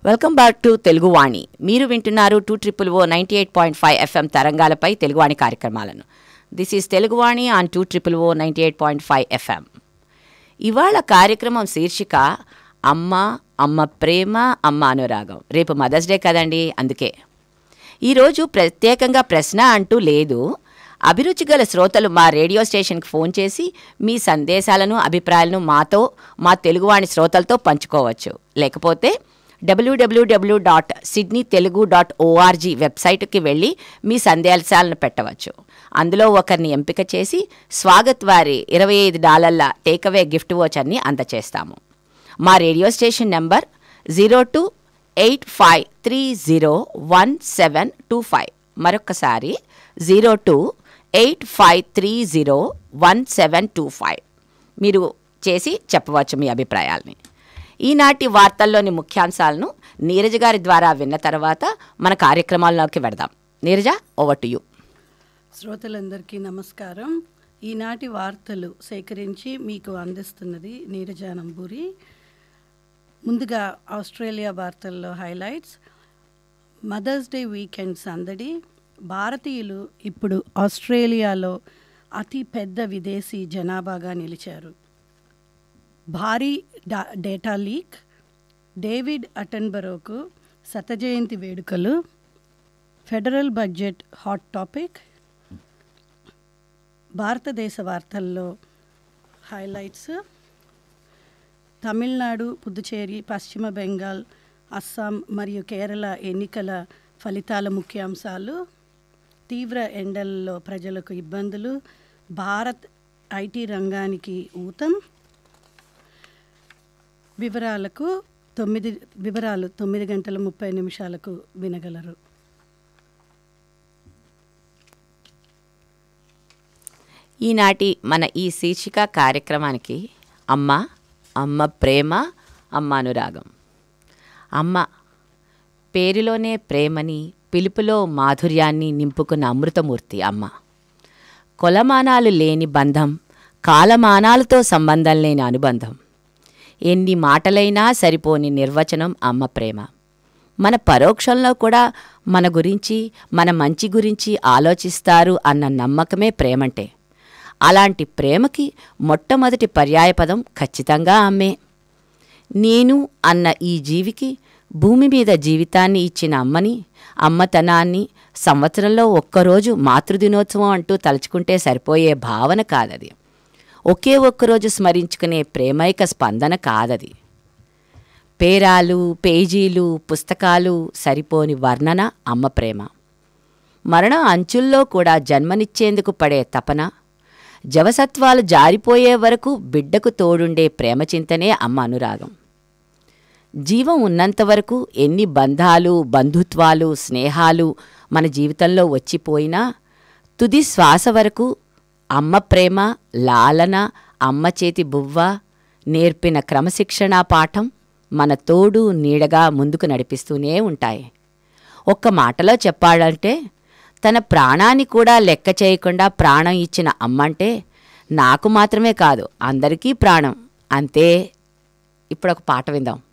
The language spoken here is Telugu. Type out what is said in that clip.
వెల్కమ్ బ్యాక్ టు తెలుగువాణి మీరు వింటున్నారు two triple O ninety eight point five FM తరంగాలపై తెలుగువాణి కార్యక్రమాలను this is Teluguvani on two triple O ninety eight point five FM ఇవాళ కార్యక్రమం శీర్షిక అమ్మ అమ్మ ప్రేమ అమ్మ అనురాగం రేపు మదర్స్ డే కదండి అందుకే ఈరోజు ప్రత్యేకంగా ప్రశ్న అంటూ లేదు అభిరుచి గల శ్రోతలు మా రేడియో స్టేషన్కి ఫోన్ చేసి మీ సందేశాలను అభిప్రాయాలను మాతో మా తెలుగువాణి శ్రోతలతో పంచుకోవచ్చు లేకపోతే W W W dot Sydney Telugu dot O R G వెబ్సైట్కి వెళ్ళి మీ సందేశాలను పెట్టవచ్చు అందులో ఒకరిని ఎంపిక చేసి స్వాగత్ వారి ఇరవై ఐదు డాలర్ల టేక్అవే గిఫ్ట్ వోచర్ని అందచేస్తాము మా radio station number zero two eight five three zero one seven two five మరొకసారి zero two eight five three zero one seven two five మీరు చేసి చెప్పవచ్చు మీ అభిప్రాయాల్ని ఈనాటి వార్తల్లోని ముఖ్యాంశాలను నీరజ గారి ద్వారా విన్న తర్వాత మన కార్యక్రమాల్లోకి వెడదాం నీరజ ఓవర్ టు యూ శ్రోతలందరికీ నమస్కారం ఈనాటి వార్తలు సేకరించి మీకు అందిస్తున్నది నీరజానంబూరి ముందుగా ఆస్ట్రేలియా వార్తల్లో హైలైట్స్ మదర్స్ డే వీకెండ్ సందడి భారతీయులు ఇప్పుడు ఆస్ట్రేలియాలో అతి పెద్ద విదేశీ జనాభాగా నిలిచారు భారీ డా డేటా లీక్ డేవిడ్ అటన్బరోకు శత జయంతి వేడుకలు ఫెడరల్ బడ్జెట్ హాట్ టాపిక్ భారతదేశ వార్తల్లో హైలైట్స్ తమిళనాడు పుదుచేరి పశ్చిమ బెంగాల్ అస్సాం మరియు కేరళ ఎన్నికల ఫలితాల ముఖ్యాంశాలు తీవ్ర ఎండల్లో ప్రజలకు ఇబ్బందులు భారత్ ఐటీ రంగానికి ఊతం వివరాలకు తొమ్మిది వివరాలు తొమ్మిది గంటల ముప్పై నిమిషాలకు వినగలరు ఈనాటి మన ఈ శీర్షిక కార్యక్రమానికి అమ్మ అమ్మ ప్రేమ అమ్మ అనురాగం అమ్మ పేరులోనే ప్రేమని పిలుపులో మాధుర్యాన్ని నింపుకున్న అమృతమూర్తి అమ్మ కొలమానాలు లేని బంధం కాలమానాలతో సంబంధం లేని అనుబంధం ఎన్ని మాటలైనా సరిపోని నిర్వచనం అమ్మ ప్రేమ మన పరోక్షంలో కూడా మన గురించి మన మంచి గురించి ఆలోచిస్తారు అన్న నమ్మకమే ప్రేమంటే అలాంటి ప్రేమకి మొట్టమొదటి పర్యాయపదం ఖచ్చితంగా అమ్మే నేను అన్న ఈ జీవికి భూమి మీద జీవితాన్ని ఇచ్చిన అమ్మని అమ్మతనాన్ని సంవత్సరంలో ఒక్కరోజు మాతృదినోత్సవం అంటూ తలుచుకుంటే సరిపోయే భావన కాదది ఒకే ఒక్కరోజు స్మరించుకునే ప్రేమైక స్పందన కాదది పేరాలు పేజీలు పుస్తకాలు సరిపోని వర్ణన అమ్మ ప్రేమ మరణ అంచుల్లో కూడా జన్మనిచ్చేందుకు పడే తపన జవసత్వాలు జారిపోయే వరకు బిడ్డకు తోడుండే ప్రేమ చింతనే అమ్మ అనురాగం జీవం ఉన్నంత వరకు ఎన్ని బంధాలు బంధుత్వాలు స్నేహాలు మన జీవితంలో వచ్చిపోయినా తుది శ్వాస వరకు అమ్మ ప్రేమ లాలన అమ్మ చేతి బువ్వ నేర్పిన క్రమశిక్షణా పాఠం మన తోడు నీడగా ముందుకు నడిపిస్తూనే ఉంటాయి ఒక్క మాటలో చెప్పాలంటే తన ప్రాణాన్ని కూడా లెక్క చేయకుండా ప్రాణం ఇచ్చిన అమ్మంటే నాకు మాత్రమే కాదు అందరికీ ప్రాణం అంతే ఇప్పుడు ఒక పాట విందాం